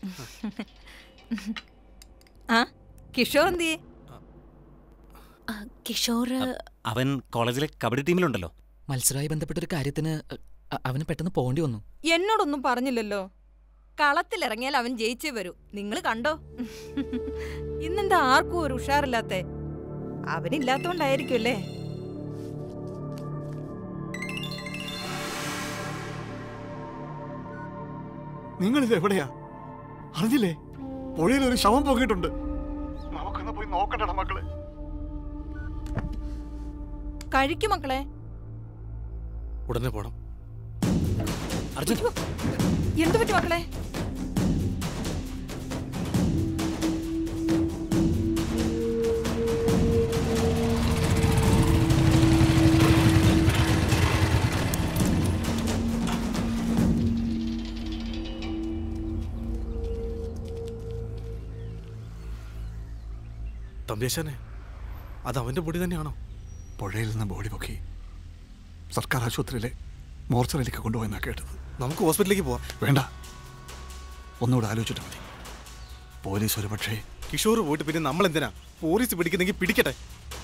ആ കിഷോർ എന്തിയെ ആ, കിഷോർ അവൻ കോളേജിലെ കബഡി ടീമിലുണ്ടല്ലോ മത്സരവുമായി ബന്ധപ്പെട്ടൊരു കാര്യത്തിന് അ- അവന് പെട്ടെന്ന് പോകേണ്ടി വന്നു എന്നോടൊന്നും പറഞ്ഞില്ലല്ലോ കളത്തിലിറങ്ങിയാൽ അവൻ ജയിച്ചേ വരൂ നിങ്ങൾ കണ്ടോ ഇന്നെന്താ ആർക്കും ഒരു ഉഷാറില്ലാത്തെ അവനില്ലാത്തോണ്ടായിരിക്കും അല്ലേ നിങ്ങളിത് എവിടെയാ അറിഞ്ഞില്ലേ പുഴയിൽ ഒരു ശവം പൊങ്ങിയിട്ടുണ്ട് നമുക്കൊന്ന് പോയി നോക്കണ്ടടാ മക്കളെ കഴിക്കും മക്കളെ ഉടനെ പോണം അർജുൻ എന്തു പറ്റി മക്കളെ തമ്പേശാനെ അത് അവന്റെ പൊടി തന്നെയാണോ പുഴയിൽ നിന്ന് ബോഡി പൊക്കി സർക്കാർ ആശുപത്രിയിലെ മോർച്ചറിയിലേക്ക് കൊണ്ടുപോയെന്നാ കേട്ടത് നമുക്ക് ഹോസ്പിറ്റലിലേക്ക് പോവാം വേണ്ട ഒന്നുകൂടെ ആലോചിച്ചിട്ട് മതി പോലീസ് ഒരു പക്ഷേ കിഷോർ പോയിട്ട് പിന്നെ നമ്മൾ എന്തിനാ പോലീസ് പിടിക്കുന്നെങ്കിൽ പിടിക്കട്ടെ